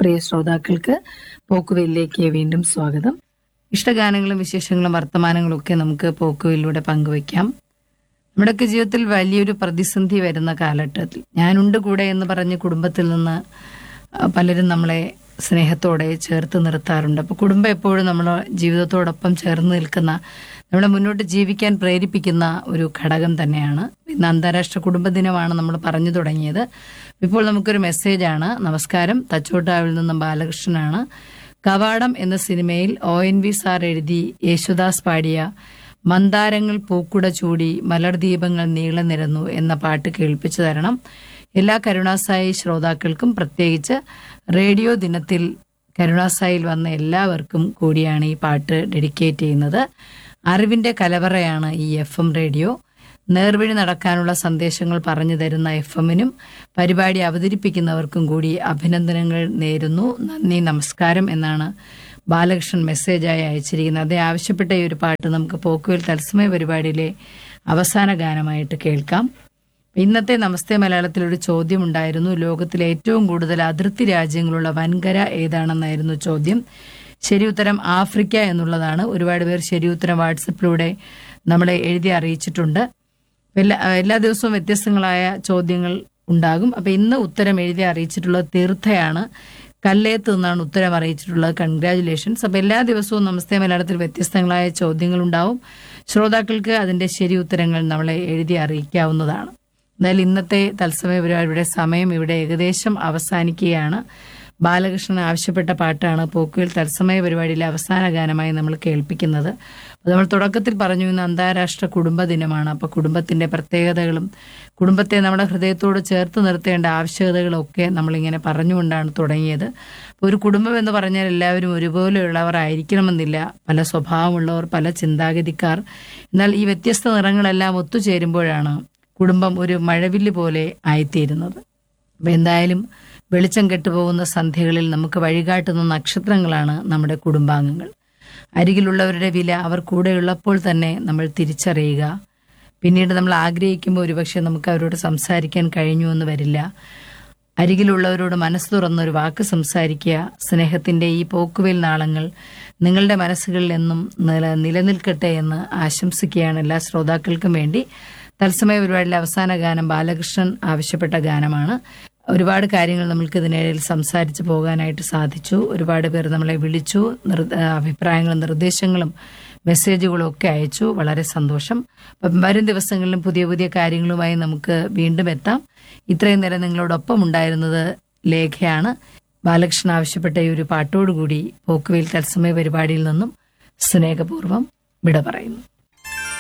പ്രിയ ശ്രോതാക്കൾക്ക് പോക്കുവെയിലേക്ക് വീണ്ടും സ്വാഗതം ഇഷ്ടഗാനങ്ങളും വിശേഷങ്ങളും വർത്തമാനങ്ങളും ഒക്കെ നമുക്ക് പോക്കുവെയിലൂടെ പങ്കുവയ്ക്കാം നമ്മുടെയൊക്കെ ജീവിതത്തിൽ വലിയൊരു പ്രതിസന്ധി വരുന്ന കാലഘട്ടത്തിൽ ഞാനുണ്ട് കൂടെ എന്ന് പറഞ്ഞ് കുടുംബത്തിൽ നിന്ന് ആ, പലരും നമ്മളെ സ്നേഹത്തോടെ ചേർത്ത് നിർത്താറുണ്ട് അപ്പോൾ കുടുംബം എപ്പോഴും നമ്മുടെ ജീവിതത്തോടൊപ്പം ചേർന്ന് നിൽക്കുന്ന നമ്മളെ മുന്നോട്ട് ജീവിക്കാൻ പ്രേരിപ്പിക്കുന്ന ഒരു ഘടകം തന്നെയാണ് ഇന്ന് അന്താരാഷ്ട്ര കുടുംബ ദിനമാണ് നമ്മൾ പറഞ്ഞു തുടങ്ങിയത് ഇപ്പോൾ നമുക്കൊരു മെസ്സേജാണ് നമസ്കാരം തച്ചോട്ടാവിൽ നിന്നും ബാലകൃഷ്ണനാണ് കവാടം എന്ന സിനിമയിൽ ഒ എൻ വി സാർ എഴുതി യേശുദാസ് പാടിയ മന്ദാരങ്ങൾ പൂക്കുട ചൂടി മലർദീപങ്ങൾ നീളെ നിരന്നു എന്ന പാട്ട് കേൾപ്പിച്ചു തരണം എല്ലാ കരുണാസായി ശ്രോതാക്കൾക്കും പ്രത്യേകിച്ച് റേഡിയോ ദിനത്തിൽ കരുണാസായിൽ വന്ന എല്ലാവർക്കും കൂടിയാണ് ഈ പാട്ട് ഡെഡിക്കേറ്റ് ചെയ്യുന്നത് അറിവിന്റെ കലവറയാണ് ഈ എഫ് എം റേഡിയോ നേർവഴി നടക്കാനുള്ള സന്ദേശങ്ങൾ പറഞ്ഞു തരുന്ന എഫ് എമ്മിനും പരിപാടി അവതരിപ്പിക്കുന്നവർക്കും കൂടി അഭിനന്ദനങ്ങൾ നേരുന്നു നന്ദി നമസ്കാരം എന്നാണ് ബാലകൃഷ്ണൻ മെസ്സേജായി അയച്ചിരിക്കുന്നത് അതേ ആവശ്യപ്പെട്ട ഈ ഒരു പാട്ട് നമുക്ക് പോക്കുവേൽ തത്സമയ പരിപാടിയിലെ അവസാന ഗാനമായിട്ട് കേൾക്കാം ഇന്നത്തെ നമസ്തേ മലയാളത്തിൽ ഒരു ചോദ്യം ഉണ്ടായിരുന്നു ലോകത്തിലെ ഏറ്റവും കൂടുതൽ അതിർത്തി രാജ്യങ്ങളുള്ള വൻകര ഏതാണെന്നായിരുന്നു ചോദ്യം ശരി ഉത്തരം ആഫ്രിക്ക എന്നുള്ളതാണ് ഒരുപാട് പേർ ശരി ഉത്തരം വാട്സപ്പിലൂടെ നമ്മളെ എഴുതി അറിയിച്ചിട്ടുണ്ട് എല്ലാ എല്ലാ ദിവസവും വ്യത്യസ്തങ്ങളായ ചോദ്യങ്ങൾ ഉണ്ടാകും അപ്പൊ ഇന്ന് ഉത്തരം എഴുതി അറിയിച്ചിട്ടുള്ളത് തീർത്ഥയാണ് കല്ലേത്ത് നിന്നാണ് ഉത്തരം അറിയിച്ചിട്ടുള്ളത് കൺഗ്രാചുലേഷൻസ് അപ്പൊ എല്ലാ ദിവസവും നമസ്തേ മലയാളത്തിൽ വ്യത്യസ്തങ്ങളായ ചോദ്യങ്ങൾ ഉണ്ടാവും ശ്രോതാക്കൾക്ക് അതിന്റെ ശരി ഉത്തരങ്ങൾ നമ്മളെ എഴുതി അറിയിക്കാവുന്നതാണ് എന്നാൽ ഇന്നത്തെ തത്സമയ പരിപാടിയുടെ സമയം ഇവിടെ ഏകദേശം അവസാനിക്കുകയാണ് ബാലകൃഷ്ണൻ ആവശ്യപ്പെട്ട പാട്ടാണ് പോക്കുവിൽ തത്സമയ പരിപാടിയിലെ അവസാന ഗാനമായി നമ്മൾ കേൾപ്പിക്കുന്നത് അപ്പോൾ നമ്മൾ തുടക്കത്തിൽ പറഞ്ഞു ഇന്ന് അന്താരാഷ്ട്ര കുടുംബ ദിനമാണ് അപ്പോൾ കുടുംബത്തിന്റെ പ്രത്യേകതകളും കുടുംബത്തെ നമ്മുടെ ഹൃദയത്തോട് ചേർത്ത് നിർത്തേണ്ട ആവശ്യകതകളും ഒക്കെ നമ്മളിങ്ങനെ പറഞ്ഞുകൊണ്ടാണ് തുടങ്ങിയത് അപ്പോൾ ഒരു കുടുംബം എന്ന് പറഞ്ഞാൽ എല്ലാവരും ഒരുപോലെയുള്ളവർ ആയിരിക്കണമെന്നില്ല പല സ്വഭാവമുള്ളവർ പല ചിന്താഗതിക്കാർ എന്നാൽ ഈ വ്യത്യസ്ത നിറങ്ങളെല്ലാം ഒത്തുചേരുമ്പോഴാണ് കുടുംബം ഒരു മഴവില്ല് പോലെ ആയിത്തീരുന്നത് അപ്പൊ എന്തായാലും വെളിച്ചം കെട്ടുപോകുന്ന സന്ധ്യകളിൽ നമുക്ക് വഴികാട്ടുന്ന നക്ഷത്രങ്ങളാണ് നമ്മുടെ കുടുംബാംഗങ്ങൾ അരികിലുള്ളവരുടെ വില അവർ കൂടെയുള്ളപ്പോൾ തന്നെ നമ്മൾ തിരിച്ചറിയുക പിന്നീട് നമ്മൾ ആഗ്രഹിക്കുമ്പോൾ ഒരുപക്ഷെ നമുക്ക് അവരോട് സംസാരിക്കാൻ കഴിഞ്ഞു എന്ന് വരില്ല അരികിലുള്ളവരോട് മനസ്സ് തുറന്നൊരു വാക്ക് സംസാരിക്കുക സ്നേഹത്തിന്റെ ഈ പോക്കുവേൽ നാളങ്ങൾ നിങ്ങളുടെ മനസ്സുകളിൽ എന്നും നില നിലനിൽക്കട്ടെ എന്ന് ആശംസിക്കുകയാണ് എല്ലാ ശ്രോതാക്കൾക്കും വേണ്ടി തത്സമയ പരിപാടിയിലെ അവസാന ഗാനം ബാലകൃഷ്ണൻ ആവശ്യപ്പെട്ട ഗാനമാണ് ഒരുപാട് കാര്യങ്ങൾ നമ്മൾക്ക് ഇതിനിടയിൽ സംസാരിച്ചു പോകാനായിട്ട് സാധിച്ചു ഒരുപാട് പേർ നമ്മളെ വിളിച്ചു നിർ- അഭിപ്രായങ്ങളും നിർദ്ദേശങ്ങളും മെസ്സേജുകളും ഒക്കെ അയച്ചു വളരെ സന്തോഷം അപ്പം വരും ദിവസങ്ങളിലും പുതിയ പുതിയ കാര്യങ്ങളുമായി നമുക്ക് വീണ്ടും എത്താം ഇത്രയും നേരം നിങ്ങളോടൊപ്പം ഉണ്ടായിരുന്നത് ലേഖയാണ് ബാലകൃഷ്ണൻ ആവശ്യപ്പെട്ട ഈ ഒരു പാട്ടോടുകൂടി പോക്കുവെയിൽ തത്സമയ പരിപാടിയിൽ നിന്നും സ്നേഹപൂർവ്വം വിട പറയുന്നു